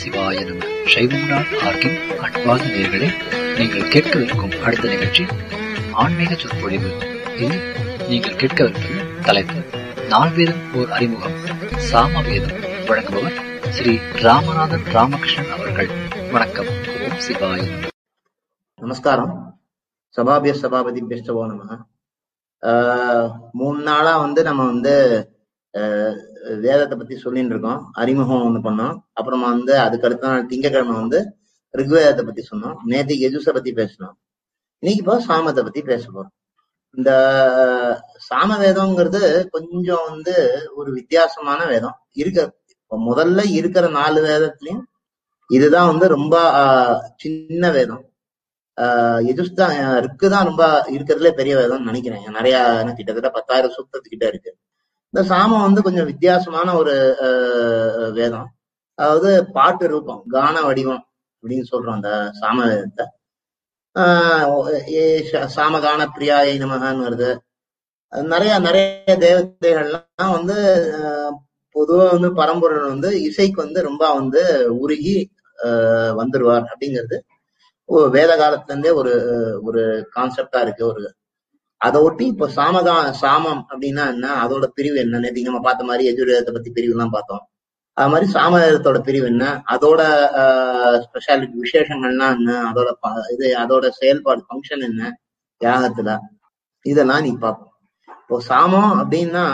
சிவாய நம சைவம்னா ஆர்கின் அன்பார்ந்த நேர்களே நீங்கள் கேட்கவிருக்கும் அடுத்த நிகழ்ச்சி ஆன்மீக சொற்பொழிவு இதில் நீங்கள் கேட்கவிருக்கும் தலைப்பு நால்வேதம் ஓர் அறிமுகம் சாமவேதம் வழங்குபவர் ஸ்ரீ ராமநாதன் ராமகிருஷ்ணன் அவர்கள் வணக்கம் ஓம் சிவாய நம. நமஸ்காரம் சபாபிய சபாபதிபியஸ்டவோ நம மூணு நாளா வந்து நம்ம வந்து ஆஹ் வேதத்தை பத்தி சொல்லிட்டு இருக்கோம் அறிமுகம் ஒண்ணு பண்ணோம் அப்புறமா வந்து அதுக்கு அடுத்த நாள் திங்கக்கிழமை வந்து ரிக்வேதத்தை பத்தி சொன்னோம் நேற்றுக்கு எஜுச பத்தி பேசணும் இன்னைக்கு இப்போ சாமத்தை பத்தி பேச போறோம் இந்த சாம வேதம்ங்கிறது கொஞ்சம் வந்து ஒரு வித்தியாசமான வேதம் இருக்க இப்ப முதல்ல இருக்கிற நாலு வேதத்துலயும் இதுதான் வந்து ரொம்ப ஆஹ் சின்ன வேதம் ஆஹ் எஜுஸ் தான் ரிக்கு தான் ரொம்ப இருக்கிறதுல பெரிய வேதம்னு நினைக்கிறேன் நிறைய எனக்கு கிட்டத்தட்ட பத்தாயிரம் சூக்தத்துக்கிட்ட இருக்கு இந்த சாமம் வந்து கொஞ்சம் வித்தியாசமான ஒரு ஆஹ் வேதம் அதாவது பாட்டு ரூபம் கான வடிவம் அப்படின்னு சொல்றோம் அந்த சாம வேதத்தை ஆஹ் ஏ ச- சாமகான பிரியாயை நமகன்னு வருது அது நிறைய நிறைய தேவதைகள்லாம் வந்து ஆஹ் பொதுவா வந்து பரம்பொருள் வந்து இசைக்கு வந்து ரொம்ப வந்து உருகி ஆஹ் வந்துருவார் அப்படிங்கிறது ஒரு வேத காலத்துல இருந்தே ஒரு ஒரு கான்செப்டா இருக்கு ஒரு அதை ஒட்டி இப்போ சாமகா சாமம் அப்படின்னா என்ன அதோட பிரிவு என்ன நேற்று நம்ம பார்த்த மாதிரி எஜுர்வேதத்தை பத்தி பிரிவு எல்லாம் பார்த்தோம் அது மாதிரி சாமவேதத்தோட பிரிவு என்ன அதோட ஸ்பெஷாலிட்டி விசேஷங்கள்னா என்ன அதோட ப- இது அதோட செயல்பாடு ஃபங்க்ஷன் என்ன யாகத்துல இதெல்லாம் நீ பார்ப்போம் இப்போ சாமம் அப்படின்னா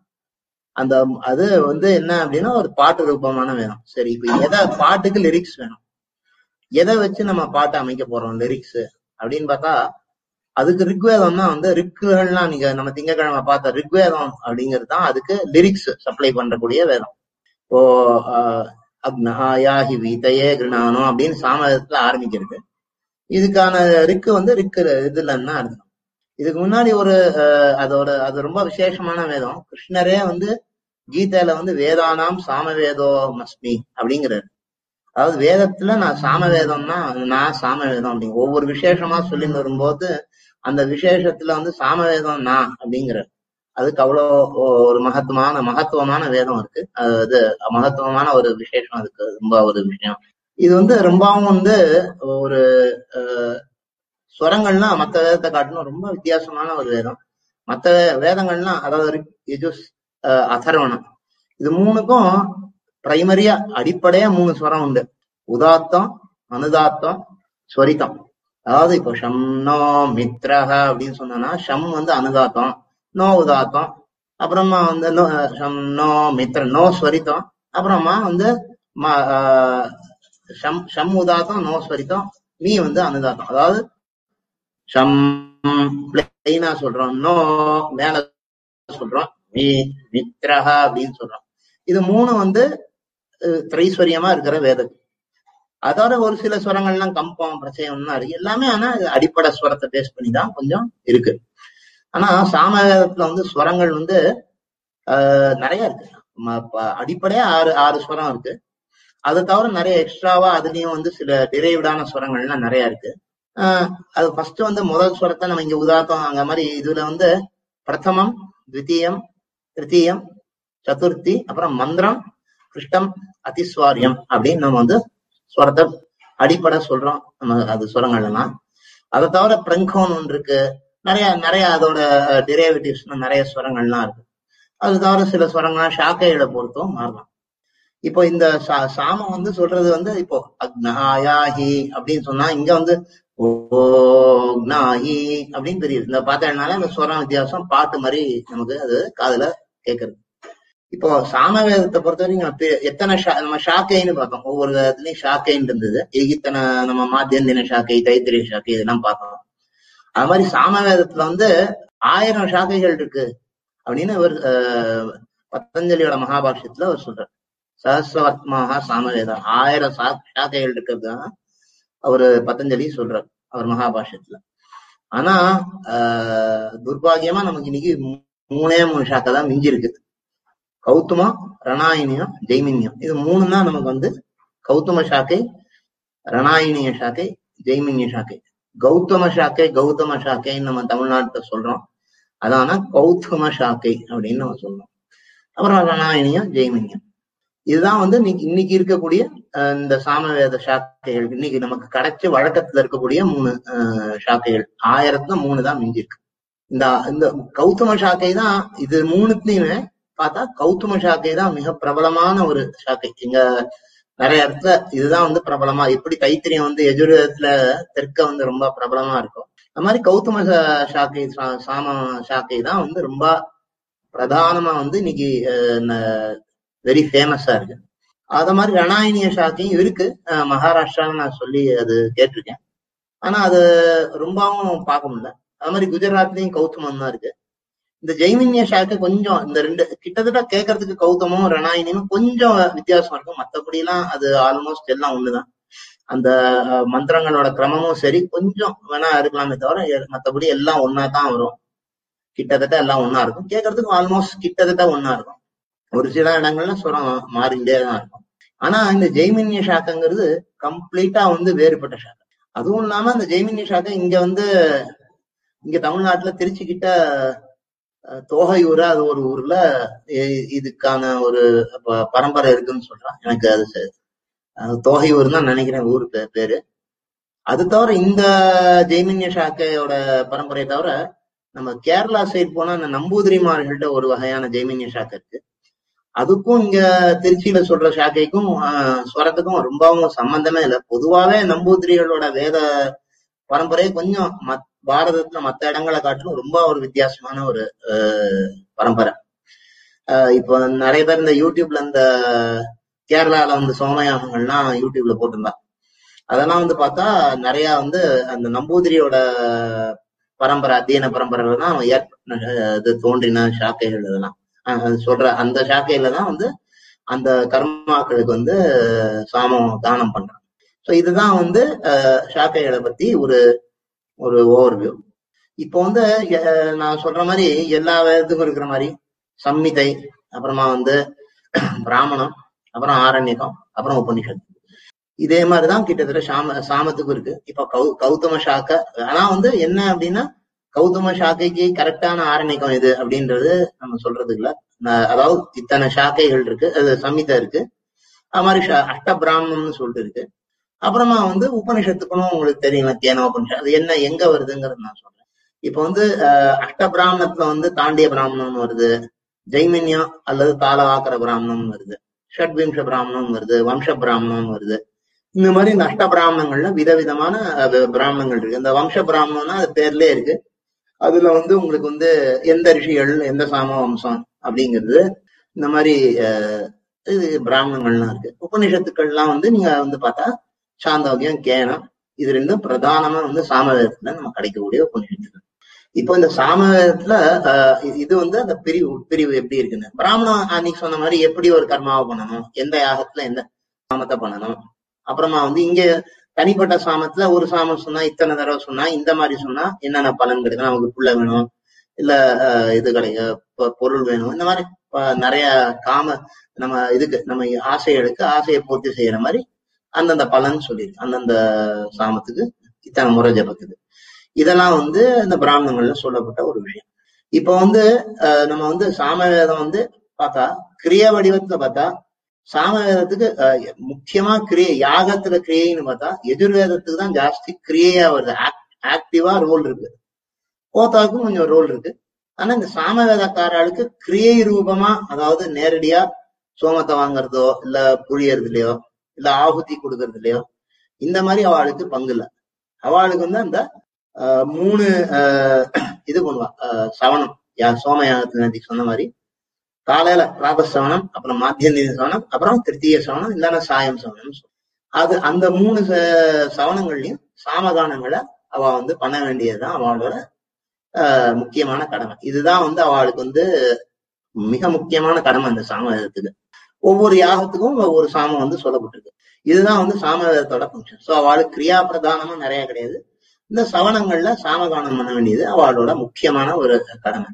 அந்த அது வந்து என்ன அப்படின்னா ஒரு பாட்டு ரூபமான வேணும் சரி இப்ப எதை பாட்டுக்கு லிரிக்ஸ் வேணும் எதை வச்சு நம்ம பாட்டு அமைக்க போறோம் லிரிக்ஸ் அப்படின்னு பார்த்தா அதுக்கு ரிக்வேதம் தான் வந்து ரிக்குகள்லாம் நீங்க நம்ம திங்கக்கிழமை பார்த்த ரிக்வேதம் அப்படிங்கிறது தான் அதுக்கு லிரிக்ஸ் சப்ளை பண்றக்கூடிய வேதம் இப்போ ஆஹ், அக்னாயாஹி வீதையே கிருணானோ அப்படின்னு சாமவேதத்துல ஆரம்பிக்கிறது இதுக்கான ரிக்கு வந்து ரிக்கு இதுலன்னா அர்த்தம் இதுக்கு முன்னாடி ஒரு ஆஹ், அதோட அது ரொம்ப விசேஷமான வேதம் கிருஷ்ணரே வந்து கீதையில வந்து வேதானாம் சாமவேதோ மஸ்மி அப்படிங்கிறாரு அதாவது வேதத்துல நான் சாமவேதம்னா நான் சாமவேதம் அப்படிங்க ஒவ்வொரு விசேஷமா சொல்லிட்டு வரும்போது அந்த விசேஷத்துல வந்து சாமவேதம் நான் அப்படிங்கிறார் அதுக்கு அவ்வளோ ஒரு மகத்துவமான மகத்துவமான வேதம் இருக்கு அது இது மகத்துவமான ஒரு விசேஷம் அதுக்கு ரொம்ப ஒரு விஷயம் இது வந்து ரொம்பவும் வந்து ஒரு அஹ், ஸ்வரங்கள்லாம் மற்ற வேதத்தை காட்டிலும் ரொம்ப வித்தியாசமான ஒரு வேதம் மற்ற வேதங்கள்லாம் அதாவது ரிக், யஜுஸ் அஹ், அதர்வணம் இது மூணுக்கும் பிரைமரியா அடிப்படையா மூணு ஸ்வரம் உண்டு உதாத்தம் அனுதாத்தம் ஸ்வரிதம் அதாவது இப்போ ஷம் நோ மித்ரஹ அப்படின்னு சொன்னோம்னா ஷம் வந்து அனுதாத்தம் நோ உதாத்தம் அப்புறமா வந்து நோ ஷம் நோ மித்ர நோ ஸ்வரித்தம் அப்புறமா வந்து ம- ஆஹ் ஷம் ஷம் உதாத்தம் நோ ஸ்வரித்தம் மீ வந்து அனுதாத்தம் அதாவது ஷம் பிளைனா சொல்றோம் நோ மேல சொல்றோம் மீ மித்ரஹ அப்படின்னு சொல்றோம் இது மூணு வந்து அஹ், திரைஸ்வரியமா இருக்கிற வேதம் அதோட ஒரு சில ஸ்வரங்கள்லாம் கம்பம் பிரச்சயம்னா இருக்கு எல்லாமே ஆனா இது அடிப்படை ஸ்வரத்தை பேஸ் பண்ணி தான் கொஞ்சம் இருக்கு ஆனா சாமவேதத்துல வந்து ஸ்வரங்கள் வந்து ஆஹ் நிறைய இருக்கு ம- ப- அடிப்படையா ஆறு ஆறு ஸ்வரம் இருக்கு அதை தவிர நிறைய எக்ஸ்ட்ராவா அதுலயும் வந்து சில டிரைவ்டான ஸ்வரங்கள்லாம் நிறைய இருக்கு ஆஹ் அது ஃபர்ஸ்ட் வந்து முதல் ஸ்வரத்தை நம்ம இங்க உதாத்தம் அங்க மாதிரி இதுல வந்து பிரதமம் த்விதீயம் திருத்தீயம் சதுர்த்தி அப்புறம் மந்திரம் கிருஷ்டம் அதிஸ்வாரியம் அப்படின்னு நம்ம வந்து ஸ்வரத்தை அடிப்படை சொல்றோம் நம்ம அது ஸ்வரங்கள் எல்லாம் அதை தவிர பிரங்கோன் ஒன்று இருக்கு நிறைய நிறைய அதோட டிரைவேட்டிவ்ஸ் நிறைய ஸ்வரங்கள்லாம் இருக்கு அது தவிர சில ஸ்வரங்கள்லாம் ஷாக்கையில பொறுத்தும் மாறலாம் இப்போ இந்த சா- சாமம் வந்து சொல்றது வந்து இப்போ அக்னாயாஹி அப்படின்னு சொன்னா இங்க வந்து ஓக்னாஹி அப்படின்னு தெரியுது இந்த பார்த்ததுனால இந்த ஸ்வரம் வித்தியாசம் பாட்டு மாதிரி நமக்கு அது காதுல கேட்கறது இப்போ சாமவேதத்தை பொறுத்த வரைக்கும் நம்ம பே- எத்தனை ஷா- நம்ம ஷாக்கைன்னு பார்த்தோம் ஒவ்வொரு வேதத்துலயும் ஷாக்கைன்னு இருந்தது இத்தனை நம்ம மாத்தியந்தின ஷாக்கை தைத்திரிய ஷாக்கை இதெல்லாம் பார்த்தோம் அது மாதிரி சாமவேதத்துல வந்து ஆயிரம் ஷாக்கைகள் இருக்கு அப்படின்னு ஒரு அஹ், பதஞ்சலியோட மகாபாஷ்யத்துல அவர் சொல்றார் சஹசிரவத்மாக சாமவேதம் ஆயிரம் சா ஷாக்கைகள் இருக்கிறது அவரு பதஞ்சலி சொல்றார் அவர் மகாபாஷ்யத்துல ஆனா ஆஹ் துர்பாகியமா நமக்கு இன்னைக்கு மூ- மூணே மூணு ஷாக்கை தான் மிஞ்சி இருக்குது கௌதமம் ரணாயினியம் ஜெய்மின்யம் இது மூணு தான் நமக்கு வந்து கௌதம சாக்கை ரணாயினிய சாக்கை ஜெய்மின்ய சாக்கை கௌதம சாக்கை கௌதம சாக்கைன்னு நம்ம தமிழ்நாட்டுல சொல்றோம் அதான கௌதம சாக்கை அப்படின்னு நம்ம சொல்றோம் அப்புறம் ரணாயினியம் ஜெய்மின்யம் இதுதான் வந்து இன்னைக்கு இன்னைக்கு இருக்கக்கூடிய அஹ், இந்த சாமவேத சாக்கைகள் இன்னைக்கு நமக்கு கிடைச்ச வழக்கத்துல இருக்கக்கூடிய மூணு அஹ், சாக்கைகள் ஆயிரத்துல மூணு தான் மிஞ்சி இருக்கு இந்த இந்த கௌதம சாக்கை தான் இது மூணுத்துலயுமே பார்த்தா கௌதம சாக்கை தான் மிக பிரபலமான ஒரு சாக்கை இங்க நிறைய இடத்துல இதுதான் வந்து பிரபலமா எப்படி தைத்திரியம் வந்து எஜுர்வேதத்துல தெற்க வந்து ரொம்ப பிரபலமா இருக்கும் அது மாதிரி கௌதம சா- சாக்கை சா- சாம சாக்கை தான் வந்து ரொம்ப பிரதானமா வந்து இன்னைக்கு வெரி ஃபேமஸா இருக்கு அத மாதிரி ரணாயணிய சாக்கையும் இருக்கு அஹ் மகாராஷ்டிரான்னு நான் சொல்லி அது கேட்டிருக்கேன் ஆனா அது ரொம்பவும் பார்க்க முடியல அது மாதிரி குஜராத்லயும் கௌதமம் தான் இருக்கு இந்த ஜெய்மின்ய சாக்கை கொஞ்சம் இந்த ரெண்டு கிட்டத்தட்ட கேட்கறதுக்கு கௌதமும் ரணாயினியும் கொஞ்சம் வித்தியாசம் இருக்கும் மத்தபடி எல்லாம் அது ஆல்மோஸ்ட் எல்லாம் ஒண்ணுதான் அந்த அஹ், மந்திரங்களோட கிரமமும் சரி கொஞ்சம் வேணா இருக்கலாமே தவிர எ- மத்தபடி எல்லாம் ஒன்னா தான் வரும் கிட்டத்தட்ட எல்லாம் ஒண்ணா இருக்கும் கேட்கறதுக்கு ஆல்மோஸ்ட் கிட்டத்தட்ட ஒண்ணா இருக்கும் ஒரு சில இடங்கள்ல சுரம் மாறிண்டே தான் இருக்கும் ஆனா இந்த ஜெய்மின்ய சாக்கைங்கிறது கம்ப்ளீட்டா வந்து வேறுபட்ட சாக்கை அதுவும் இல்லாம இந்த ஜெய்மின்ய சாக்கை இங்க வந்து இங்க தமிழ்நாட்டுல திருச்சி கிட்ட அஹ், தோகையூரா அது ஒரு ஊர்ல இ- இதுக்கான ஒரு ப- பரம்பரை இருக்குன்னு சொல்றான் எனக்கு அது ச- அஹ், தோகையூர் தான் நினைக்கிறேன் ஊர் பே- பேரு அது தவிர இந்த ஜெய்மின்ய சாக்கையோட பரம்பரையை தவிர நம்ம கேரளா சைடு போனா அந்த நம்பூதிரிமார்கள்ட்ட ஒரு வகையான ஜெய்மின்ய சாக்கை இருக்கு அதுக்கும் இங்க திருச்சியில சொல்ற சாக்கைக்கும் ஆஹ், ஸ்வரத்துக்கும் ரொம்பவும் சம்பந்தமே இல்லை பொதுவாவே நம்பூதிரிகளோட வேத பரம்பரை கொஞ்சம் மத் பாரதத்துல மத்த இடங்களை காட்டிலும் ரொம்ப ஒரு வித்தியாசமான ஒரு ஆஹ், பரம்பரை ஆஹ், இப்போ நிறைய பேர் இந்த யூடியூப்ல இந்த கேரளால வந்து சோமயாகங்கள்லாம் யூடியூப்ல போட்டிருந்தா அதெல்லாம் வந்து பார்த்தா நிறைய வந்து அந்த நம்பூதிரியோட பரம்பரை அத்தியன பரம்பரையில தான் ஏற்ப இது தோன்றின சாக்கைகள் இதெல்லாம் ஆஹ் அது சொல்ற அந்த சாக்கையில தான் வந்து அந்த கர்மாக்களுக்கு வந்து சாமம் தானம் பண்றாங்க ஸோ இதுதான் வந்து அஹ், சாக்கைகளை பத்தி ஒரு ஒரு ஓவர்வியூ இப்போ வந்து அஹ், நான் சொல்ற மாதிரி எல்லா வேதத்துக்கும் இருக்கிற மாதிரி சம்மிதை அப்புறமா வந்து பிராமணம் அப்புறம் ஆரண்யகம் அப்புறம் உபனிஷத் இதே மாதிரிதான் கிட்டத்தட்ட சாம சாமத்துக்கும் இருக்கு இப்ப கௌ கௌதம சாக்கை ஆனா வந்து என்ன அப்படின்னா கௌதம சாக்கைக்கு கரெக்டான ஆரண்யகம் எது அப்படின்றது நம்ம சொல்றது இல்ல ந- அதாவது இத்தனை சாக்கைகள் இருக்கு அது சம்மிதா இருக்கு அது மாதிரி சா- அஷ்ட பிராமணம்னு சொல்லிட்டு இருக்கு அப்புறமா வந்து உபனிஷத்துக்குன்னு உங்களுக்கு தெரியும் கேன உபனிஷத் அது என்ன எங்க வருதுங்கிறது நான் சொல்றேன் இப்ப வந்து அஹ், அஷ்ட பிராமணத்துல வந்து தாண்டிய பிராமணம்னு வருது ஜெய்மின்யம் அல்லது தாளவாக்கர பிராமணம் வருது ஷட்விம்ச பிராமணம் வருது வம்ச பிராமணம் வருது இந்த மாதிரி இந்த அஷ்ட பிராமணங்கள்ல விதவிதமான அஹ், பிராமணங்கள் இருக்கு இந்த வம்ச பிராமணம்னா அது பேர்லயே இருக்கு அதுல வந்து உங்களுக்கு வந்து எந்த ரிஷிகள் எந்த சாம வம்சம் அப்படிங்கிறது இந்த மாதிரி அஹ், இது பிராமணங்கள்லாம் இருக்கு உபநிஷத்துக்கள்லாம் வந்து நீங்க வந்து பார்த்தா சாந்தோக்கியம் கேனம் இது ரெண்டும் பிரதானமா வந்து சாமவேதத்துல நம்ம கிடைக்கக்கூடிய உபநிஷத்துக்கள் இப்போ இந்த சாமவேதத்துல ஆஹ் இ- இது வந்து அந்த பிரிவு உட்பிரிவு எப்படி இருக்குன்னு பிராமணன் அன்னைக்கு சொன்ன மாதிரி எப்படி ஒரு கர்மாவை பண்ணணும் எந்த யாகத்துல எந்த சாமத்தை பண்ணணும் அப்புறமா வந்து இங்க தனிப்பட்ட சாமத்துல ஒரு சாமம் சொன்னா இத்தனை தடவை சொன்னா இந்த மாதிரி சொன்னா என்னென்ன பலன் கிடைக்கும் நமக்கு புள்ள வேணும் இல்ல ஆஹ் இது கிடைக்க பொ- பொருள் வேணும் இந்த மாதிரி ஆஹ் நிறைய காம நம்ம இதுக்கு நம்ம ஆசைகளுக்கு ஆசையை பூர்த்தி செய்யற மாதிரி அந்தந்த பலன் சொல்லியிருக்கு அந்தந்த சாமத்துக்கு இத்தனை முறை ஜபத்துக்கு இதெல்லாம் வந்து இந்த பிராமணங்கள்ல சொல்லப்பட்ட ஒரு விஷயம் இப்போ வந்து அஹ், நம்ம வந்து சாமவேதம் வந்து பார்த்தா கிரிய வடிவத்துல பார்த்தா சாமவேதத்துக்கு அஹ், முக்கியமா கிரிய யாகத்துல கிரியைன்னு பார்த்தா எதிர்வேதத்துக்கு தான் ஜாஸ்தி கிரியையா வருது ஆக்டிவா ரோல் இருக்கு கோத்தாவுக்கும் கொஞ்சம் ரோல் இருக்கு ஆனா இந்த சாமவேதக்காரர்களுக்கு கிரியை ரூபமா அதாவது நேரடியா சோமத்தை வாங்குறதோ இல்ல புழியறதுலயோ இல்ல ஆகுதி கொடுக்கறதுலயோ இந்த மாதிரி அவளுக்கு பங்கு இல்ல அவளுக்கு வந்து அந்த ஆஹ், மூணு ஆஹ், இது பண்ணுவா ஆஹ், சவணம் யா சோமயாகத்துல நேத்திக்கு சொன்ன மாதிரி காலையில பிராப சவணம் அப்புறம் மாத்தியந்திய சவணம் அப்புறம் திருத்தீய சவணம் இல்லைன்னா சாயம் சவணம் அது அந்த மூணு ச- சவணங்கள்லயும் சாமகானங்களை அவ வந்து பண்ண வேண்டியதுதான் அவளோட ஆஹ், முக்கியமான கடமை இதுதான் வந்து அவளுக்கு வந்து மிக முக்கியமான கடமை அந்த சாமவேதத்துக்கு ஒவ்வொரு யாகத்துக்கும் ஒவ்வொரு சாமம் வந்து சொல்லப்பட்டிருக்கு இதுதான் வந்து சாமவேதத்தோட ஃபங்க்ஷன் ஸோ அவளுக்கு கிரியா பிரதானமா நிறைய கிடையாது இந்த சவணங்கள்ல சாமகானம் பண்ண வேண்டியது அவளோட முக்கியமான ஒரு கடமை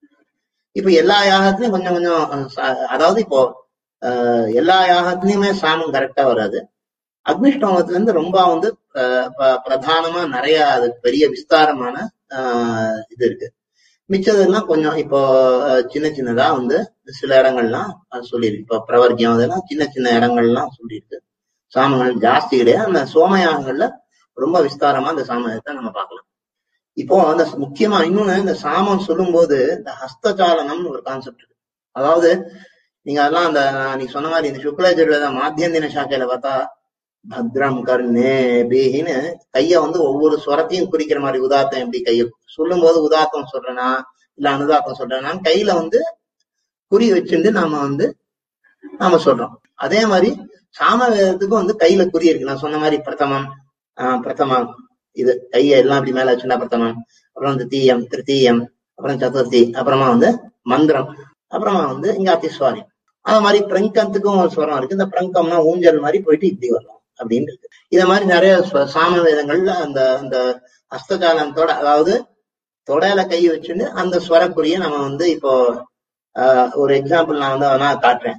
இப்ப எல்லா யாகத்திலயும் கொஞ்சம் கொஞ்சம் அஹ், ச- அதாவது இப்போ அஹ், எல்லா யாகத்திலயுமே சாமம் கரெக்டா வராது அக்னிஷ்டோமத்துல இருந்து ரொம்ப வந்து அஹ், ப- பிரதானமா நிறைய அது பெரிய விஸ்தாரமான ஆஹ், இது இருக்கு மிச்சதெல்லாம் கொஞ்சம் இப்போ அஹ், சின்ன சின்னதா வந்து சில இடங்கள்லாம் அது சொல்லியிருக்கு இப்ப பிரவர்க்கியம் அதெல்லாம் சின்ன சின்ன இடங்கள்லாம் சொல்லியிருக்கு சாமங்கள் ஜாஸ்தி கிடையாது அந்த சோமயாகங்கள்ல ரொம்ப விஸ்தாரமா அந்த சாமயத்தை நம்ம பார்க்கலாம் இப்போ அந்த முக்கியமா இன்னொன்னு இந்த சாமம் சொல்லும்போது இந்த ஹஸ்தசாலனம்னு ஒரு கான்செப்ட் இருக்கு அதாவது நீங்க அதெல்லாம் அந்த நீ சொன்ன மாதிரி இந்த சுக்லாஜுர்வேத மாத்தியந்தின சாக்கையில பார்த்தா பத்ரம் கர்ணே பீஹின்னு கைய வந்து ஒவ்வொரு ஸ்வரத்தையும் குறிக்கிற மாதிரி உதாத்தம் எப்படி கைய சொல்லும் போது உதாத்தம் சொல்றேனா இல்ல அனுதாத்தம் சொல்றேனா கையில வந்து குறி வச்சுட்டு நாம வந்து நாம சொல்றோம் அதே மாதிரி சாமவேதத்துக்கும் வந்து கையில குறி இருக்கு நான் சொன்ன மாதிரி பிரதமம் ஆஹ் பிரதமம் இது கைய எல்லாம் இப்படி மேல வச்சுட்டா பிரதமம் அப்புறம் வந்து தீயம் திருத்தீயம் அப்புறம் சதுர்த்தி அப்புறமா வந்து மந்திரம் அப்புறமா வந்து இங்க அதிஸ்வாரியம் அது மாதிரி பிரங்கத்துக்கும் ஒரு ஸ்வரம் இருக்கு இந்த பிரங்கம்னா ஊஞ்சல் மாதிரி போயிட்டு இப்படி வரலாம் அப்படின்னு இருக்கு இத மாதிரி நிறைய ஸ்வ- சாம வேதங்கள்ல அந்த அந்த ஹஸ்தகாலத்தோட அதாவது தொடையில கை வச்சுட்டு அந்த ஸ்வரக்குரிய நம்ம வந்து இப்போ ஆஹ் ஒரு எக்ஸாம்பிள் நான் வந்து நான் காட்டுறேன்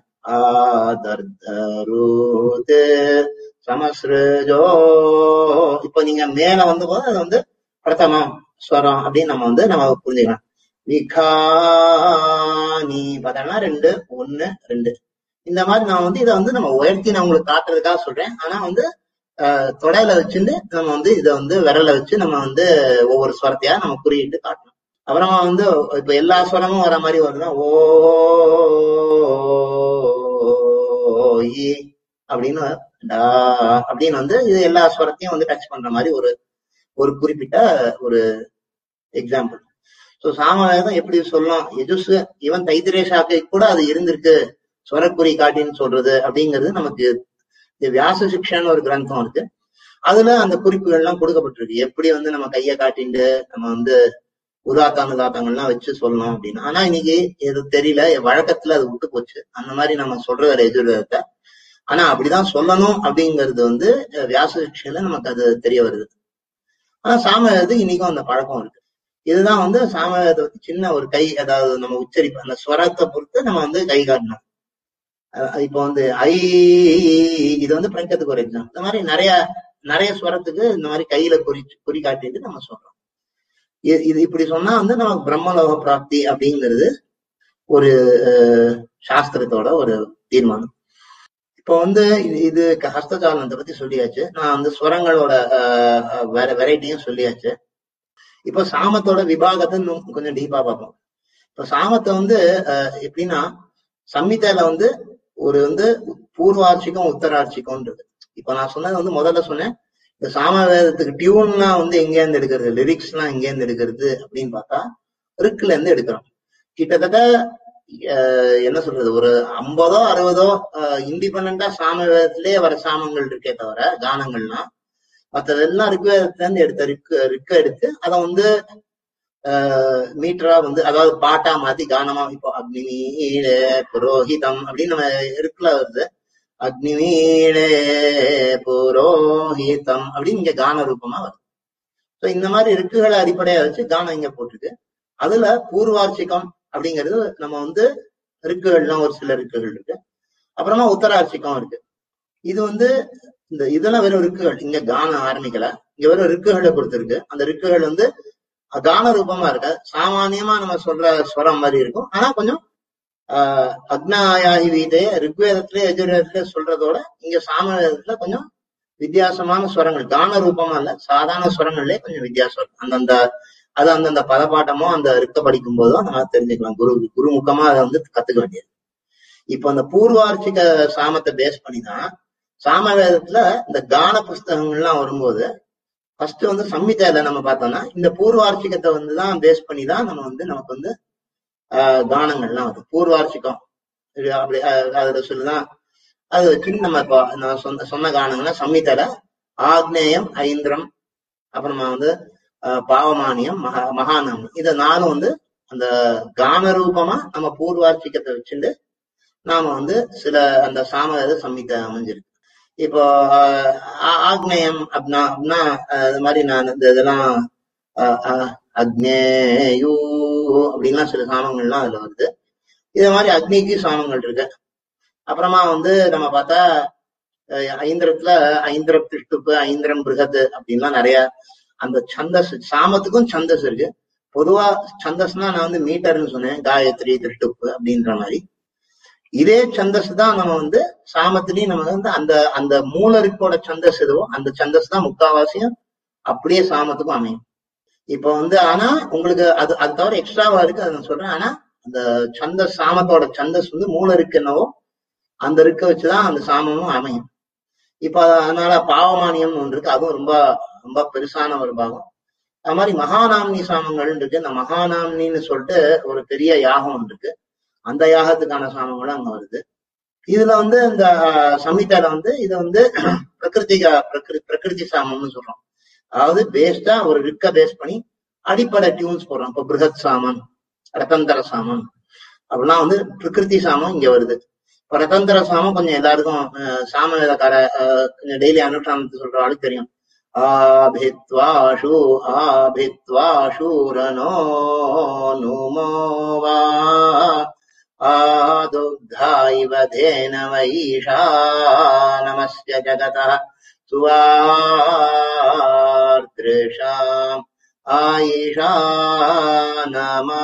ஆதர்தருதே சமஸ்ருஜோ இப்போ நீங்க மேல வந்த போது அது வந்து பிரதமம் ஸ்வரம் அப்படின்னு நம்ம வந்து நம்ம புரிஞ்சுக்கலாம் விகானி பார்த்தோம்னா ரெண்டு ஒண்ணு ரெண்டு இந்த மாதிரி நான் வந்து இதை வந்து நம்ம உயர்த்தி நான் உங்களுக்கு காட்டுறதுக்காக சொல்றேன் ஆனா வந்து ஆஹ் தொடையில வச்சுட்டு நம்ம வந்து இதை வந்து விரல வச்சு நம்ம வந்து ஒவ்வொரு ஸ்வரத்தையா நம்ம குறியிட்டு காட்டணும் அப்புறமா வந்து இப்ப எல்லா ஸ்வரமும் வர மாதிரி வருதுன்னா ஓ ஈ அப்படின்னு டா அப்படின்னு வந்து இது எல்லா ஸ்வரத்தையும் வந்து டச் பண்ற மாதிரி ஒரு ஒரு குறிப்பிட்ட ஒரு எக்ஸாம்பிள் சோ சாமவேதம் எப்படி சொல்லலாம் எஜுஸ் ஈவன் தைத்திரேஷாக்கு கூட அது இருந்திருக்கு ஸ்வரக்குறி காட்டின்னு சொல்றது அப்படிங்கிறது நமக்கு இந்த வியாச சிக்ஷான்னு ஒரு கிரந்தம் இருக்கு அதுல அந்த குறிப்புகள் எல்லாம் கொடுக்கப்பட்டிருக்கு எப்படி வந்து நம்ம கையை காட்டிண்டு நம்ம வந்து உதாத்தானுதாத்தங்கள்லாம் வச்சு சொல்லணும் அப்படின்னு ஆனா இன்னைக்கு எது தெரியல வழக்கத்துல அது விட்டு போச்சு அந்த மாதிரி நம்ம சொல்றது எதிர்வேதத்தை ஆனா அப்படிதான் சொல்லணும் அப்படிங்கிறது வந்து அஹ், வியாச சிக்ஷையில நமக்கு அது தெரிய வருது ஆனா சாமவேதத்துக்கு இன்னைக்கும் அந்த பழக்கம் இருக்கு இதுதான் வந்து சாமவேதத்தை பத்தி சின்ன ஒரு கை அதாவது நம்ம உச்சரிப்பு அந்த ஸ்வரத்தை பொறுத்து நம்ம வந்து கை காட்டணும் அஹ் இப்போ வந்து ஐ இது வந்து பிரங்கத்துக்கு ஒரு எக்ஸாம் இந்த மாதிரி நிறைய நிறைய ஸ்வரத்துக்கு இந்த மாதிரி கையில குறி குறி காட்டிட்டு நம்ம சொல்றோம் இது இது இப்படி சொன்னா வந்து நமக்கு பிரம்மலோக பிராப்தி அப்படிங்கிறது ஒரு அஹ், சாஸ்திரத்தோட ஒரு தீர்மானம் இப்போ வந்து இது இது க- ஹஸ்தசாலனத்தை பத்தி சொல்லியாச்சு நான் வந்து ஸ்வரங்களோட அஹ், அஹ், வேற வெரைட்டியும் சொல்லியாச்சு இப்போ சாமத்தோட விபாகத்தை இன்னும் கொஞ்சம் டீப்பா பார்ப்போம் இப்போ சாமத்தை வந்து அஹ், எப்படின்னா சம்மிதையில வந்து ஒரு வந்து பூர்வார்ச்சிக்கும் உத்தரார்ச்சிக்கும்ன்றது இப்ப நான் சொன்னது வந்து முதல்ல சொன்னேன் இந்த சாமவேதத்துக்கு டியூன்லாம் வந்து எங்க இருந்து எடுக்கிறது லிரிக்ஸ் எல்லாம் எங்க இருந்து எடுக்கிறது அப்படின்னு பார்த்தா ரிக்குல இருந்து எடுக்கிறோம் கிட்டத்தட்ட அஹ், என்ன சொல்றது ஒரு ஐம்பதோ அறுபதோ இண்டிபெண்டா சாமவேதத்திலேயே வர சாமங்கள் இருக்கே தவிர கானங்கள்லாம் மற்றதெல்லாம் ரிக்வேதத்துல இருந்து எடுத்த ரிக்கு ரிக்க எடுத்து அதை வந்து மீட்டரா வந்து அதாவது பாட்டா மாத்தி கானமா இப்போ அக்னிமீழே புரோஹிதம் அப்படின்னு நம்ம இருக்குல வருது அக்னிமீழே புரோஹிதம் அப்படின்னு இங்க கான ரூபமா வருது ஸோ இந்த மாதிரி ரிக்குகளை அடிப்படையா வச்சு கானம் இங்க போட்டிருக்கு அதுல பூர்வார்ச்சிகம் அப்படிங்கிறது நம்ம வந்து ரிக்குகள்லாம் ஒரு சில ரிக்குகள் இருக்கு அப்புறமா உத்தரார்ச்சிகம் இருக்கு இது வந்து இந்த இதெல்லாம் வெறும் ரிக்குகள் இங்க கானம் ஆரம்பிக்கல இங்க வெறும் ரிக்குகளை கொடுத்திருக்கு அந்த ரிக்குகள் வந்து கான ரூபமா இருக்க சாமானியமா நம்ம சொல்ற ஸ்வரம் மாதிரி இருக்கும் ஆனா கொஞ்சம் ஆஹ் அக்னாயாகி வீதே ரிக்வேதத்திலே எஜுர்வேதத்திலே சொல்றதோட இங்க சாமவேதத்துல கொஞ்சம் வித்தியாசமான ஸ்வரங்கள் கான ரூபமா இல்ல சாதாரண ஸ்வரங்கள்லயே கொஞ்சம் வித்தியாசம் இருக்கு அந்தந்த அது அந்தந்த பதப்பாட்டமோ அந்த ரிக்க படிக்கும் போதோ நம்ம தெரிஞ்சுக்கலாம் குரு குருமுகமா அதை வந்து கத்துக்க வேண்டியது இப்போ அந்த பூர்வார்ச்சிக சாமத்தை பேஸ் பண்ணி தான் சாமவேதத்துல இந்த கான புஸ்தகங்கள்லாம் வரும்போது ஃபர்ஸ்ட் வந்து சம்மிதையில நம்ம பார்த்தோம்னா இந்த பூர்வார்ச்சிகத்தை வந்து தான் பேஸ் பண்ணி தான் நம்ம வந்து நமக்கு வந்து ஆஹ் கானங்கள்லாம் வருது பூர்வார்ச்சிகம் இது அப்படி ஆஹ் அதுல சொல்லுதான் அது வச்சு நம்ம இப்போ நான் சொன்ன சொன்ன கானங்கள்னா சம்மிதையில ஆக்னேயம் ஐந்திரம் அப்புறமா வந்து ஆஹ் பாவமானியம் மகா மகாநாமம் இத நானும் வந்து அந்த கான ரூபமா நம்ம பூர்வார்ச்சிகத்தை வச்சுட்டு நாம வந்து சில அந்த சாமவேத சம்மித்தை அமைஞ்சிருக்கு இப்போ ஆஹ் ஆ- ஆக்னேயம் அப்படின்னா அப்படின்னா ஆஹ் இது மாதிரி நான் இந்த இதெல்லாம் ஆஹ் ஆஹ் அக்னேயூ அப்படின்லாம் சில சாமங்கள்லாம் அதுல வருது இது மாதிரி அக்னிக்கு சாமங்கள் இருக்கு அப்புறமா வந்து நம்ம பார்த்தா அஹ் ஐந்திரத்துல ஐந்திரம் திருஷ்டுப்பு ஐந்திரம் பிருகத் அப்படின்லாம் நிறைய அந்த சந்தஸ் சாமத்துக்கும் சந்தஸ் இருக்கு பொதுவா சந்தஸ்னா நான் வந்து மீட்டர்னு சொன்னேன் காயத்ரி திருஷ்டுப்பு அப்படின்ற மாதிரி இதே சந்தஸ் தான் நம்ம வந்து சாமத்திலையும் நம்ம வந்து அந்த அந்த மூலருக்கோட சந்தஸ் எதுவோ அந்த சந்தஸ் தான் முக்காவாசியும் அப்படியே சாமத்துக்கும் அமையும் இப்ப வந்து ஆனா உங்களுக்கு அது அது தவிர எக்ஸ்ட்ராவா இருக்கு அதை நான் சொல்றேன் ஆனா அந்த சந்தஸ் சாமத்தோட சந்தஸ் வந்து மூல இருக்கு என்னவோ அந்த இருக்க வச்சுதான் அந்த சாமமும் அமையும் இப்ப அதனால பாவமானியம் ஒன்று இருக்கு அதுவும் ரொம்ப ரொம்ப பெருசான ஒரு பாகம் அது மாதிரி மகாநாம்னி சாமங்கள் இருக்கு இந்த மகாநாம்னின்னு சொல்லிட்டு ஒரு பெரிய யாகம் ஒன்று இருக்கு அந்த யாகத்துக்கான சாமங்களும் அங்க வருது இதுல வந்து இந்த சமிதால வந்து இது வந்து பிரகிருதி பிரகிருதி பிரகிருதி சாமம்னு சொல்றோம் அதாவது பேஸ்டா ஒரு ரிக்க பேஸ் பண்ணி அடிப்படை டியூன்ஸ் போடுறோம் இப்ப பிருகத் சாமம் ரத்தந்தர சாமம் அப்படிலாம் வந்து பிரகிருதி சாமம் இங்க வருது இப்ப ரத்தந்தர சாமம் கொஞ்சம் எல்லாருக்கும் அஹ், சாம வேதக்கார அஹ், கொஞ்சம் டெய்லி அனுஷ்டானத்தை சொல்ற ஆளுக்கு தெரியும் ஆபித்வாஷு ஆபித்வாஷூரனோ நுமோ வா आदुग्धा इव धेनवैषा नमस्य जगतः सुवार्दृशाम् आयिषा नमा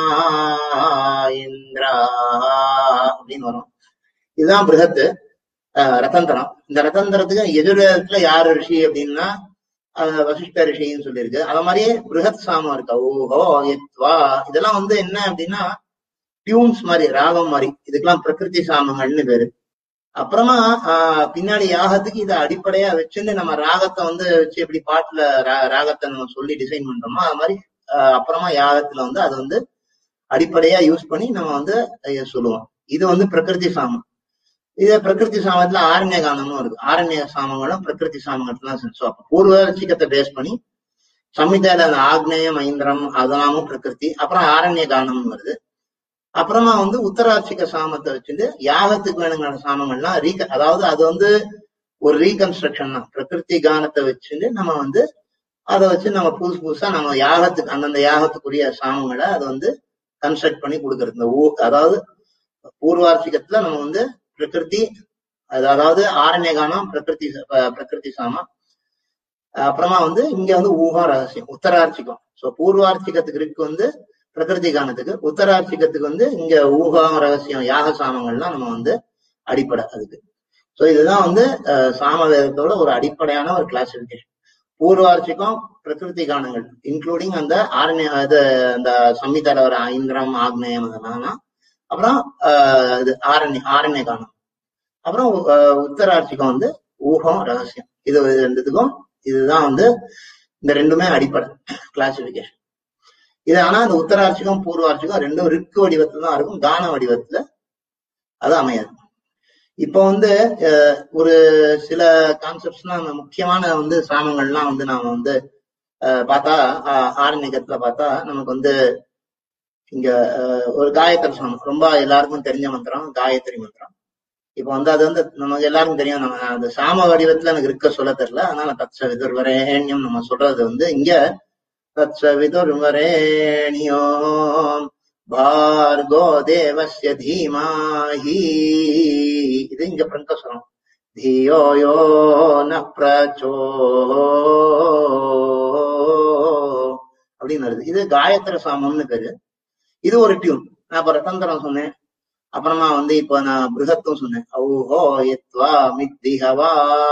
இந்திரா அப்படின்னு வரும் இதுதான் பிருகத்து அஹ், ரத்தந்தரம் இந்த ரத்தந்தரத்துக்கு எதிர்வேதத்துல யார் ரிஷி அப்படின்னா அஹ், வசிஷ்ட ரிஷின்னு சொல்லியிருக்கு அது மாதிரியே பிருகத் சாமம் இருக்கு ஓஹோ எத்வா இதெல்லாம் வந்து என்ன அப்படின்னா டியூன்ஸ் மாதிரி ராகம் மாதிரி இதுக்கெல்லாம் பிரகிருதி சாமங்கள்னு பேரு அப்புறமா ஆஹ் பின்னாடி யாகத்துக்கு இதை அடிப்படையா வச்சுன்னு நம்ம ராகத்தை வந்து வச்சு எப்படி பாட்டுல ரா- ராகத்தை நம்ம சொல்லி டிசைன் பண்றோமோ அது மாதிரி ஆஹ் அப்புறமா யாகத்துல வந்து அதை வந்து அடிப்படையா யூஸ் பண்ணி நம்ம வந்து அஹ் சொல்லுவோம் இது வந்து பிரகிருதி சாமம் இதே பிரகிருதி சாமத்துல ஆரண்ய கானமும் இருக்கு ஆரண்ய சாமங்களும் பிரகிருதி சாமங்கள்லாம் ஸோ அப்ப பூர்வ ரசிகத்தை பேஸ் பண்ணி சம்மிதால அந்த ஆக்னேயம் ஐந்திரம் அதெல்லாமும் பிரகிருதி அப்புறம் ஆரண்ய கானமும் வருது அப்புறமா வந்து உத்தராட்சிக சாமத்தை வச்சுட்டு யாகத்துக்கு வேணுங்கிற சாமங்கள்லாம் ரீக அதாவது அது வந்து ஒரு ரீகன்ஸ்ட்ரக்ஷன் தான் பிரகிருதி கானத்தை வச்சுட்டு நம்ம வந்து அதை வச்சு நம்ம புதுசு புதுசா நம்ம யாகத்துக்கு அந்தந்த யாகத்துக்குரிய சாமங்களை அதை வந்து கன்ஸ்ட்ரக்ட் பண்ணி கொடுக்கறது இந்த ஊ அதாவது பூர்வார்த்திகத்துல நம்ம வந்து பிரகிருதி அது அதாவது ஆரண்ய கானம் பிரகிருதி அஹ் பிரகிருதி சாமம் அப்புறமா வந்து இங்க வந்து ஊகம் ரகசியம் உத்தரார்த்திகம் சோ பூர்வார்த்திகத்துக்கு இருக்கு வந்து பிரகிருதி கானத்துக்கு உத்தரார்த்திகத்துக்கு வந்து இங்க ஊகம் ரகசியம் யாக சாமங்கள்லாம் நம்ம வந்து அடிப்படை அதுக்கு சோ இதுதான் வந்து அஹ், சாம வேதத்தோட ஒரு அடிப்படையான ஒரு கிளாசிபிகேஷன் பூர்வார்த்திகம் பிரகிருதி கானங்கள் இன்க்ளூடிங் அந்த ஆரண்ய இது அந்த சம்மிதால வர ஐந்திரம் ஆக்னேயம் அதெல்லாம் அப்புறம் ஆஹ் இது ஆரண்ய ஆரண்ய கானம் அப்புறம் ஆஹ் உத்தரார்த்திகம் வந்து ஊகம் ரகசியம் இது ரெண்டுத்துக்கும் இதுதான் வந்து இந்த ரெண்டுமே அடிப்படை கிளாசிபிகேஷன் இது ஆனா இந்த உத்தரார்ச்சிகம் பூர்வார்ச்சிகம் ரெண்டும் ரிக்கு வடிவத்துல தான் இருக்கும் கான வடிவத்துல அது அமையாது இப்போ வந்து அஹ், ஒரு சில கான்செப்ட்ஸ்லாம் முக்கியமான வந்து சாமங்கள்லாம் வந்து நாம வந்து அஹ், பார்த்தா ஆஹ், ஆரண்யகத்துல பார்த்தா நமக்கு வந்து இங்க அஹ், ஒரு காயத்ரி சாமம் ரொம்ப எல்லாருக்கும் தெரிஞ்ச மந்திரம் காயத்ரி மந்திரம் இப்போ வந்து அது வந்து நமக்கு எல்லாருக்கும் தெரியும் நம்ம அந்த சாம வடிவத்துல எனக்கு இருக்க சொல்ல தெரியல அதனால தத்ச விதுர்வரேண்யம் நம்ம சொல்றது வந்து இங்க தத்ச விதுர்வரேணியோ பார்கோ தேவஸ்ய தீமாஹி இது இங்க பிரங்கஸ்வரம் धियो यो न प्रचो அப்படின்னு வருது இது காயத்ரி சாமம்னு பேரு இது ஒரு டியூன் நான் இப்ப ரத்தந்திரம் சொன்னேன் அப்புறமா வந்து இப்ப நான் பிருகத்தும் சொன்னேன் ஔஹோ யத்வா மித்திஹவா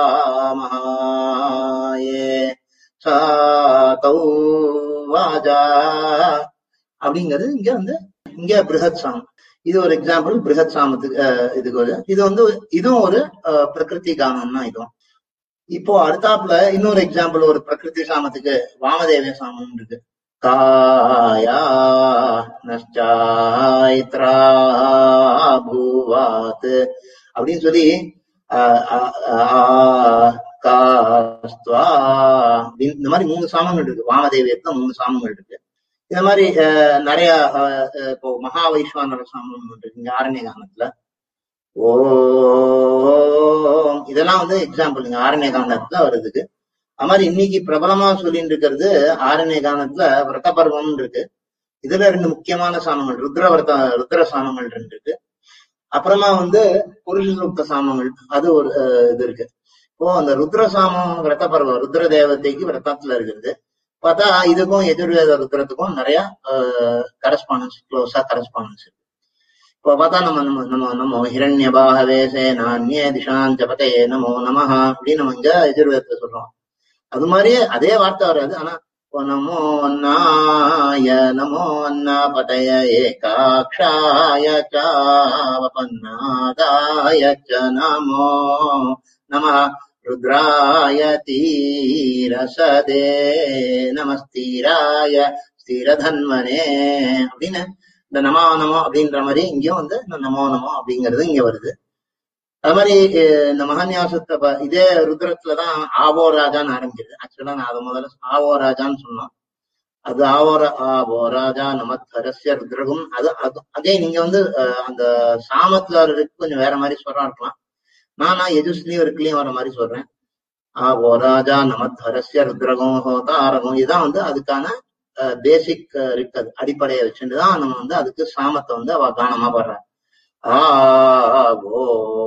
மகாயே சாதௌ வாஜா அப்படிங்கிறது இங்க வந்து இங்க பிருகத் சாமம் இது ஒரு எக்ஸாம்பிள் பிருகத் சாமத்துக்கு அஹ், இதுக்கு ஒரு இது வந்து இதுவும் ஒரு அஹ், பிரகிருதி கானம் தான் இதுவும் இப்போ அடுத்தாப்புல இன்னொரு எக்ஸாம்பிள் ஒரு பிரகிருதி சாமத்துக்கு வாமதேவ சாமம் இருக்கு காயா நஷ்டாயித்ரா பூவாத் அப்படின்னு சொல்லி ஆஹ் ஆஹ் ஆஹ் காஸ்துவா அப்படின்னு இந்த மாதிரி மூணு சாமங்கள் இருக்கு வாமதேவியத்துல மூணு சாமங்கள் இருக்கு இந்த மாதிரி ஆஹ் நிறைய ஆஹ் ஆஹ் இப்போ மகா வைஸ்வானர சாமம் ஒன்று இருக்கு இங்க ஆரண்ய கானத்துல ஓம் இதெல்லாம் வந்து எக்ஸாம்பிள் இங்க ஆரண்ய காண்டத்துல வருதுக்கு அது மாதிரி இன்னைக்கு பிரபலமா சொல்லிட்டு இருக்கிறது ஆரண்ய கானத்துல விரத பருவம்னு இருக்கு இதுல ரெண்டு முக்கியமான சாமங்கள் ருத்ர விரத ருத்ர சாமங்கள் ரெண்டு இருக்கு அப்புறமா வந்து புருஷ சூக்த சாமங்கள் அது ஒரு அஹ், இது இருக்கு இப்போ அந்த ருத்ர சாமம் விரத பருவம் ருத்ர தேவதைக்கு விரதத்துல இருக்குது பார்த்தா இதுக்கும் எதிர்வேத ருத்ரத்துக்கும் நிறைய கரஸ்பாண்டன்ஸ் க்ளோஸா கரஸ்பாண்டன்ஸ் இருக்கு இப்போ பார்த்தா நம்ம நம்ம நம்ம நமோ ஹிரண்யபாகவேசே நானியே திஷான் ஜபதே நமோ நமஹ அப்படின்னு நம்ம இங்க எதிர்வேதத்துல சொல்றோம் அது மாதிரியே அதே வார்த்தை வராது ஆனா இப்போ நமோ நாய நமோ பதய ஏகாட்சாய சாவபன்னாதாய ச நமோ நம ருத்ராய தீரசதே நமஸ்தீராய ஸ்திரதன்வனே அப்படின்னு இந்த நமோ நமோ அப்படின்ற மாதிரி இங்கேயும் வந்து இந்த நமோ நமோ அப்படிங்கிறது இங்க வருது அது மாதிரி அஹ் இந்த மகான்யாசத்தை ப- இதே ருத்ரத்துலதான் ஆவோ ராஜான்னு ஆரம்பிக்குது ஆக்சுவலா நான் அதை முதல்ல ஆவோ ராஜான்னு சொன்னோம் அது ஆவோர ஆவோ ராஜா நமத்ஹரஸ்ய ருத்ரகும் அது அது அதே நீங்க வந்து அஹ், அந்த சாமத்துல இருக்கு கொஞ்சம் வேற மாதிரி சொல்றா இருக்கலாம் நான் நான் எஜுஸ்லயும் இருக்குலயும் வர மாதிரி சொல்றேன் ஆவோ ராஜா நமத்ஹரஸ்ய ருத்ரகம் ஹோதாரகம் இதுதான் வந்து அதுக்கான பேசிக் இருக்கு அது அடிப்படையை வச்சுட்டு தான் நம்ம வந்து அதுக்கு சாமத்தை வந்து அவ கானமா பாடுறா ஆவோ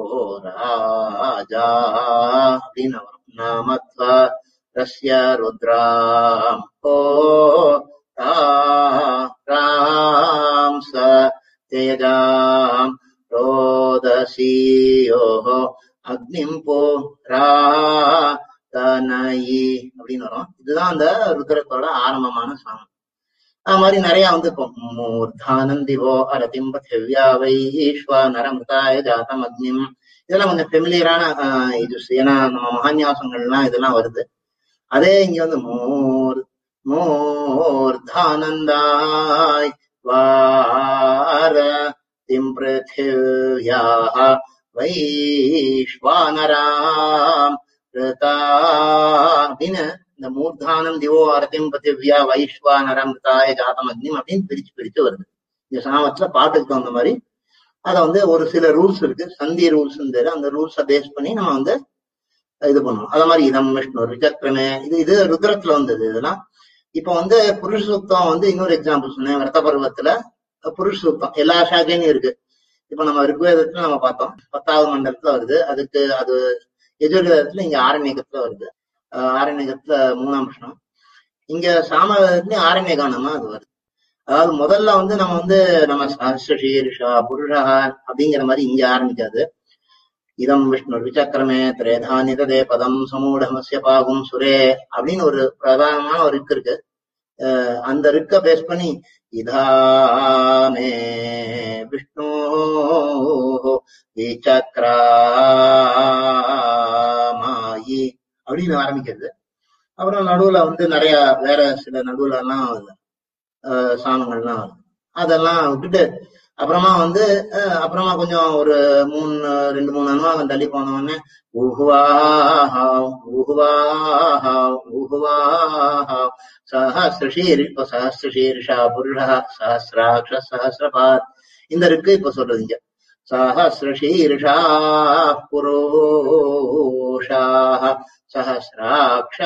ராஜா அப்படின்னு வரும் நாமத்வ ரஸ்ய ருத்ராம் ஓ ராம் ச தேஜாம் ரோதசியோ அக்னிம் போ ரா தனயி அப்படின்னு வரும் இதுதான் அந்த ருத்ரத்தோட ஆரம்பமான சாமம் அது மாதிரி நிறைய வந்து இப்போ மூர்தானந்திவோ அரதிம் பிருத்திவ்யா வைஸ்வா நரமிருதாய ஜாதம் அக்னிம் இதெல்லாம் கொஞ்சம் ஃபெமிலியரான இது ஏன்னா நம்ம மகான்யாசங்கள்லாம் இதெல்லாம் வருது அதே இங்க வந்து மூர் மூர்தானந்தாய் வார திம் பிருத்திவ்யாः வைஸ்வானராம் ரிதா அப்படின்னு இந்த மூர்தானம் திவோ அரதிம் பிருத்திவ்யா வைஸ்வானரம் ரிதாய ஜாதம் அக்னிம் அப்படின்னு பிரிச்சு பிரிச்சு வருது இந்த சாமத்துல பாட்டுக்கு தகுந்த மாதிரி அத வந்து ஒரு சில ரூல்ஸ் இருக்கு சந்தி ரூல்ஸ் அந்த ரூல்ஸை பேஸ் பண்ணி நம்ம வந்து இது பண்ணுவோம் அத மாதிரி இதம் விஷ்ணு விசக்கிரமே இது இது ருத்ரத்துல வந்தது இதெல்லாம் இப்ப வந்து புருஷ சுத்தம் வந்து இன்னொரு எக்ஸாம்பிள் சொன்னேன் விரத பருவத்துல புருஷ சுத்தம் எல்லா சாக்கையும் இருக்கு இப்ப நம்ம ரிக்வேதத்துல நம்ம பார்த்தோம் பத்தாவது மண்டலத்துல வருது அதுக்கு அது எஜுர்வேதத்துல இங்க ஆரண்யகத்துல வருது ஆஹ் ஆரண்யகத்துல மூணாம் வருஷம் இங்க சாமவேதத்துலயும் ஆரண்யகானமா அது வருது அதாவது முதல்ல வந்து நம்ம வந்து நம்ம சஹஸ்ரீர்ஷா புருஷா அப்படிங்கிற மாதிரி இங்க ஆரம்பிக்காது இதம் விஷ்ணு விசக்கிரமே திரேதா நிததே பதம் சமூடமஸ்ய பாகும் சுரே அப்படின்னு ஒரு பிரதானமான ஒரு ரிக்கு இருக்கு அஹ் அந்த ரிக்க பேஸ் பண்ணி இதாமே விஷ்ணு விசக்ராமாயி அப்படின்னு ஆரம்பிக்கிறது அப்புறம் நடுவுல வந்து நிறைய வேற சில நடுவுல எல்லாம் அஹ் சாமங்கள்லாம் வருது அதெல்லாம் விட்டுட்டு அப்புறமா வந்து அஹ் அப்புறமா கொஞ்சம் ஒரு மூணு ரெண்டு மூணு அனுபவம் தள்ளி போன உடனே ஊஹுவாஹா ஊஹுவாஹா ஊஹுவாஹா சஹசிரஷீர் இப்ப சஹசிரஷீர்ஷா புருஷா சஹசிராட்ச சஹசிரபாத் இந்த இருக்கு இப்ப சொல்றது இங்க சஹசிரஷீர்ஷா புரோஷாः சஹசிராட்ச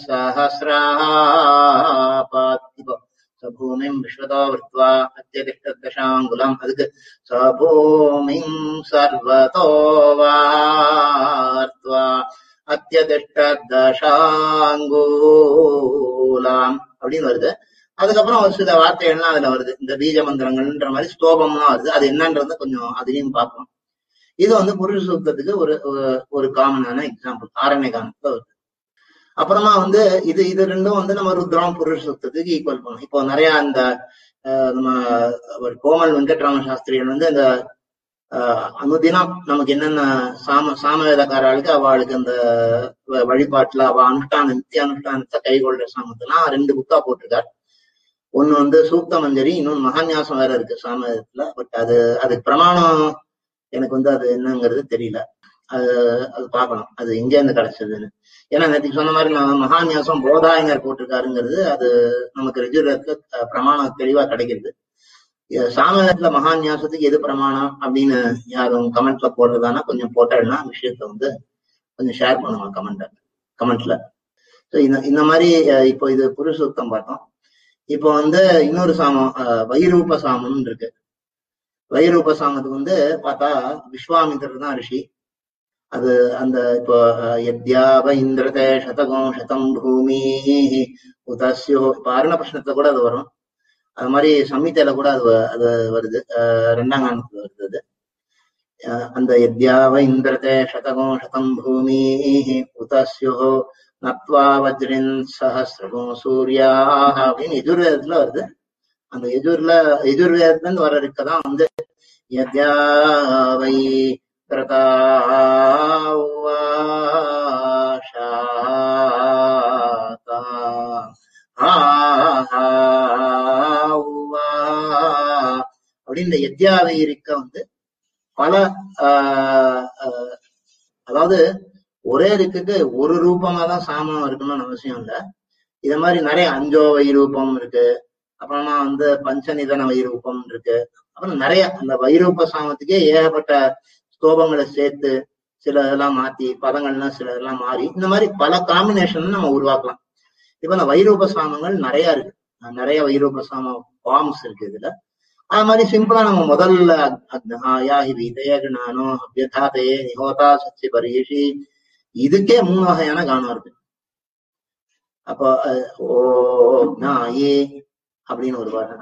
சஹசிராபாத் இப்போ சபூமிம் விஸ்வதோ விருத்வா அத்தியதிஷ்டதசாங்குலம் அதுக்கு சபூமிம் சர்வதோ வார்த்வா அத்தியதிஷ்டதசாங்கூலாம் அப்படின்னு வருது அதுக்கப்புறம் ஒரு சில வார்த்தைகள்லாம் அதுல வருது இந்த பீஜ மந்திரங்கள்ன்ற மாதிரி ஸ்தோபம்லாம் வருது அது என்னன்றது கொஞ்சம் அதையும் பார்ப்போம் இது வந்து புருஷ சூக்தத்துக்கு ஒரு ஒரு- ஒரு காமனான எக்ஸாம்பிள் ஆரண்ய காலத்துல வருது அப்புறமா வந்து இது இது ரெண்டும் வந்து நம்ம ருத்ரம் புருஷ சூக்தத்துக்கு ஈக்குவல் பண்ணும் இப்போ நிறைய அந்த அஹ், நம்ம ஒரு கோமல் வெங்கட்ராம சாஸ்திரிகள் வந்து இந்த அஹ், அனுதினம் நமக்கு என்னென்ன சாம சாமவேதக்காரர்களுக்கு அவளுக்கு அந்த வ- வழிபாட்டுல அவ அனுஷ்டான நித்திய அனுஷ்டானத்தை கைகொள்ற சாமத்தெல்லாம் ரெண்டு புக்கா போட்டிருக்காரு ஒண்ணு வந்து சூக்த மஞ்சரி இன்னொன்னு மகான்யாசம் வேற இருக்கு சாமவேதத்துல பட் அது அதுக்கு பிரமாணம் எனக்கு வந்து அது என்னங்கிறது தெரியல அது அது பார்க்கணும் அது எங்க இருந்து கிடைச்சதுன்னு ஏன்னா நேற்று சொன்ன மாதிரி நான் மகான்யாசம் போதாயங்கர் போட்டிருக்காருங்கிறது அது நமக்கு ரிஜுரத்துல அஹ், பிரமாணம் தெளிவா கிடைக்கிறது அஹ், சாமவேதத்துல மகான்யாசத்துக்கு எது பிரமாணம் அப்படின்னு யாரும் கமெண்ட்ல போடுறதானா கொஞ்சம் போட்டேன்னா விஷயத்த வந்து கொஞ்சம் ஷேர் பண்ணுவாங்க கமெண்ட் கமெண்ட்ல ஸோ இந்த இந்த மாதிரி அஹ், இப்போ இது புருஷோத்தம் பார்த்தோம் இப்போ வந்து இன்னொரு சாமம் அஹ், வைரூப சாமம்னு இருக்கு வைரூப சாமத்துக்கு வந்து பார்த்தா விஸ்வாமித்திரர் தான் ரிஷி அது அந்த இப்போ அஹ், யத்யாவ இந்திரதே சதகம் சதம் பூமி உதஸ்யோ இப்ப அருண பிரஷ்னத்துல கூட அது வரும் அது மாதிரி சம்மித்தையில கூட அது வ- அது வருது அஹ் ரெண்டாம் காலத்துல வருது அது அஹ் அந்த யத்யாவ இந்திரதே சதகோ சதம் பூமி உதஸ்யோ நத்வா வஜ்ரின் சஹசிரமோ சூர்யா அப்படின்னு எஜுர்வேதத்துல வருது அந்த எஜுர்ல எஜுர்வேதத்துல இருந்து வர இருக்கதான் வந்து யத்யாவை பிரதா உவாஷாதா ஆஹாவா அப்படின்னு இந்த யத்யாவை இருக்க வந்து பல ஆஹ் ஆஹ் அதாவது ஒரே ரிக்குக்கு ஒரு ரூபமா தான் சாமம் இருக்கணும்னு அவசியம் இல்ல இது மாதிரி நிறைய அஞ்சோ வைரூபம் இருக்கு அப்புறமா வந்து பஞ்சநிதன வைரூபம் இருக்கு அப்புறம் நிறைய அந்த வைரூப சாமத்துக்கே ஏகப்பட்ட ஸ்தோபங்களை சேர்த்து சில இதெல்லாம் மாத்தி பதங்கள்லாம் சில இதெல்லாம் மாறி இந்த மாதிரி பல காம்பினேஷன் நம்ம உருவாக்கலாம் இப்ப இந்த வைரூப சாமங்கள் நிறைய இருக்கு அஹ் நிறைய வைரூப சாம ஃபார்ம்ஸ் இருக்கு இதுல அது மாதிரி சிம்பிளா நம்ம முதல்ல அக்னஹாயா விதயகனானோ அபியதாதே நிஹோதா சச்சி பரீஷி இதுக்கே மூணு வகையான கானம் இருக்கு அப்போ அஹ், ஓ நாயே அப்படின்னு ஒரு பாட்டு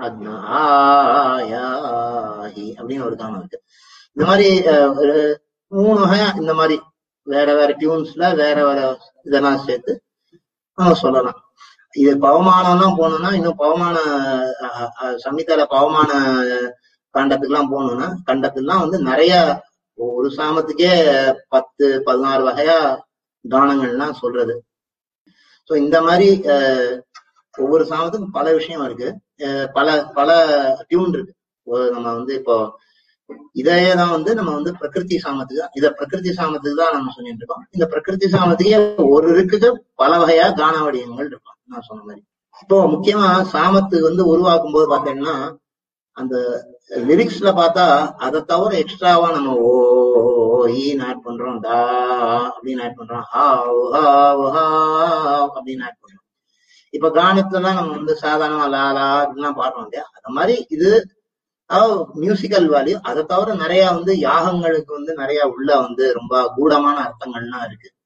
அக்னாயாஹி அப்படின்னு ஒரு கானம் இருக்கு இந்த மாதிரி அஹ், ஒரு மூணு வகையா இந்த மாதிரி வேற வேற டியூன்ஸ்ல வேற வேற இதெல்லாம் சேர்த்து நம்ம சொல்லலாம் இது பவமானம்லாம் போகணும்னா இன்னும் பவமான அஹ், அஹ், சம்மிதால பவமான காண்டத்துக்குலாம் போகணும்னா கண்டத்துலாம் வந்து நிறைய ஒரு சாமத்துக்கே பத்து பதினாறு வகையா கானங்கள்லாம் சொல்றது சோ இந்த மாதிரி அஹ், ஒவ்வொரு சாமத்துக்கும் பல விஷயம் இருக்கு அஹ், பல பல டியூன் இருக்கு ஒரு நம்ம வந்து இப்போ இதையே தான் வந்து நம்ம வந்து பிரகிருதி சாமத்துக்கு தான் இத பிரகிருதி சாமத்துக்கு தான் நம்ம சொல்லிட்டு இருக்கோம் இந்த பிரகிருதி சாமத்துக்கே ஒரு இருக்குக்கு பல வகையா கான வடிவங்கள் இருக்கும் நான் சொன்ன மாதிரி இப்போ முக்கியமா சாமத்து வந்து உருவாக்கும் போது பாத்தீங்கன்னா அந்த லிரிக்ஸ்ல பார்த்தா அதை தவிர எக்ஸ்ட்ராவா நம்ம ஓ ஈன்னு ஆட் பண்றோம் டா அப்படின்னு ஆட் பண்றோம் ஹாவ் ஹாவ் ஹாவ் அப்படின்னு ஆட் பண்றோம் இப்ப கானத்துலாம் நம்ம வந்து சாதாரணமா லா லா அப்படிலாம் பாடுறோம் இல்லையா அந்த மாதிரி இது மியூசிக்கல் வேல்யூ அதை தவிர நிறைய வந்து யாகங்களுக்கு வந்து நிறைய உள்ள வந்து ரொம்ப கூடமான அர்த்தங்கள்லாம் இருக்கு